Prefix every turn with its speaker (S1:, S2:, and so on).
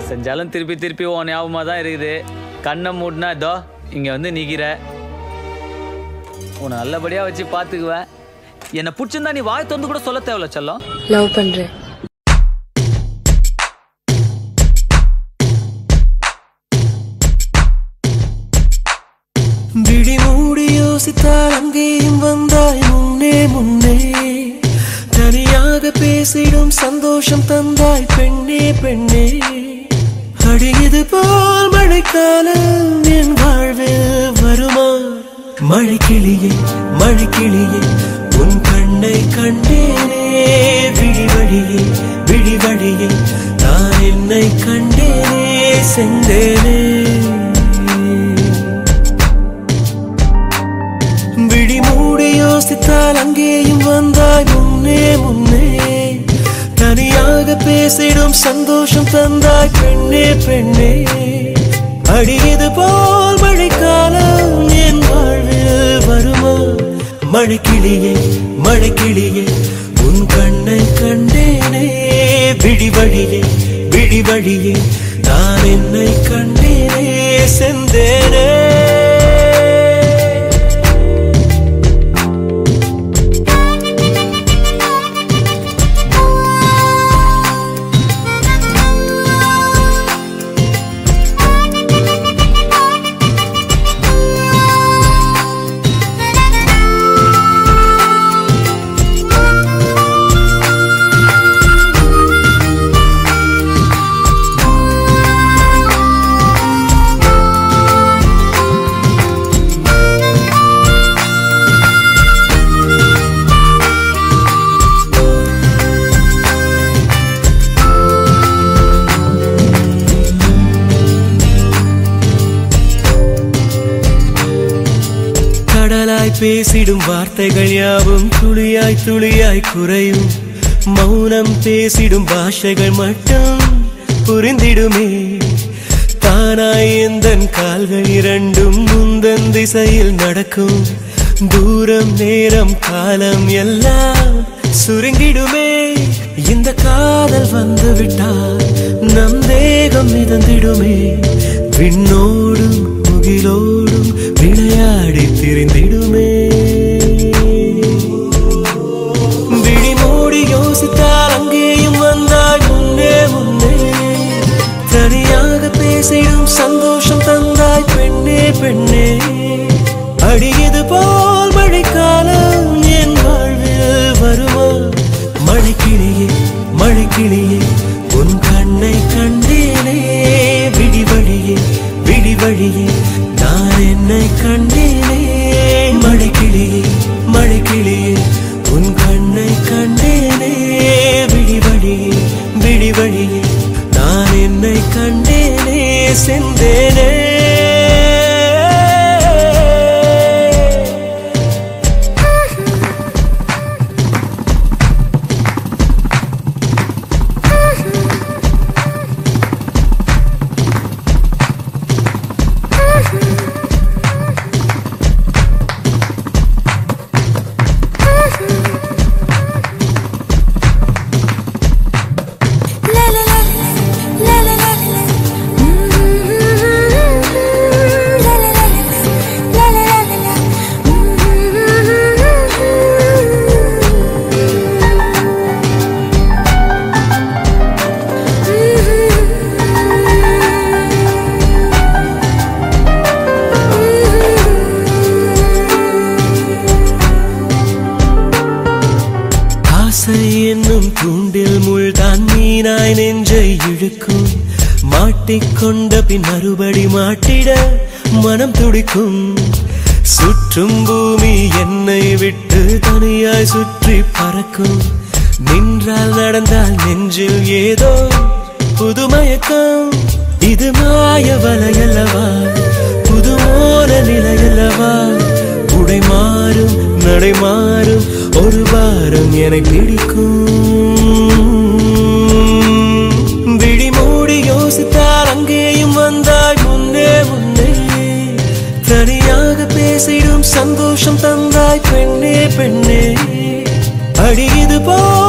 S1: செஞ்சாலும் திருப்பி திருப்பி உன் ஞாபகமாக தான் இருக்குது கண்ணை மூடினா இதோ இங்கே வந்து நிற்கிற உன்னை நல்லபடியாக வச்சு பார்த்துக்குவேன் என்னை பிடிச்சிருந்தா நீ வாய் திறந்து கூட சொல்ல தேவையில்ல செல்லம்
S2: லவ் பண்றேன்
S3: விழி மூடி யோசித்தால் அங்கேயும் வந்தாய் முன்னே முன்னே தனியாக பேசிடும் சந்தோஷம் தந்தாய் பெண்ணே பெண்ணே அடியது போல் மழைக்காலம் என் வாழ்வில் வருமா மழைக்கிளியே மழைக்கிளியே உன் கண்ணை கண்டேனே விழி வழியே விழி வழியே நான் என்னை கண்டேனே செந்தேனே விழி மூடி யோசித்தால் அங்கேயும் வந்தாய் முன்னே முன்னே தனியாக பேசிடும் சந்தோஷம் தந்தாய் பெண்ணே பெண்ணே அடியது போல் மழைக்காலம் என் வாழ்வில் வருமா மழைக்கிளியே மழைக்கிளியே உன் கண்ணை கண்டேனே விழி வழியே விழி வழியே நான் என்னை கண்டேனே செந்தேனே கடலாய் பேசிடும் வார்த்தைகள் யாவும் துளியாய் துளியாய் குறையும் மௌனம் பேசிடும் பாஷைகள் மட்டும் புரிந்திடுமே தானாய் எந்தன் கால்கள் இரண்டும் முந்தன் திசையில் நடக்கும் தூரம் நேரம் காலம் எல்லாம் சுருங்கிடுமே இந்த காதல் வந்து விட்டால் நம் தேகம் மிதந்திடுமே விண்ணோடும் முகிலோடும் விளையாடி திரிந்திடுமே விழி மூடி யோசித்தால் அங்கேயும் வந்தாய் முன்னே முன்னே தனியாக பேசிடும் சந்தோஷம் தந்தாய் பெண்ணே பெண்ணே அடியது போல் மழைக்காலம் என் வாழ்வில் வருமா மழைக்கிளியே மழைக்கிளியே உன் கண்ணை கண்டேனே விடி வழியே விடி வழியே நான் என்னை கண்டேனே மழைக்கிளியே மழைக்கிளியே உன் கண்ணை கண்டேனே விடி வழியே விடி வழியே நான் என்னை கண்டேனே செந்தேனே
S2: La la la la la la la Mm-hmm. La la la la la la la la
S3: ஆசை என்னும் தூண்டில் முள்தான் மீனாய் நெஞ்சை இழுக்கும் மாட்டிக்கொண்ட பின் மறுபடி மாட்டிட மனம் துடிக்கும் சுற்றும் பூமி என்னை விட்டு தனியாய் சுற்றி பறக்கும் நின்றால் நடந்தால் நெஞ்சில் ஏதோ புதுமயக்கம் இது மாய வலையல்லவா புதுமோன நிலையல்லவா உடை மாறும் நடை மாறும் ஒரு வாரம் என்னை பிடிக்கும் விழி மூடி யோசித்தால் அங்கேயும் வந்தாய் முன்னே முன்னே தனியாக பேசிடும் சந்தோஷம் தந்தாய் பெண்ணே பெண்ணே அடியது போ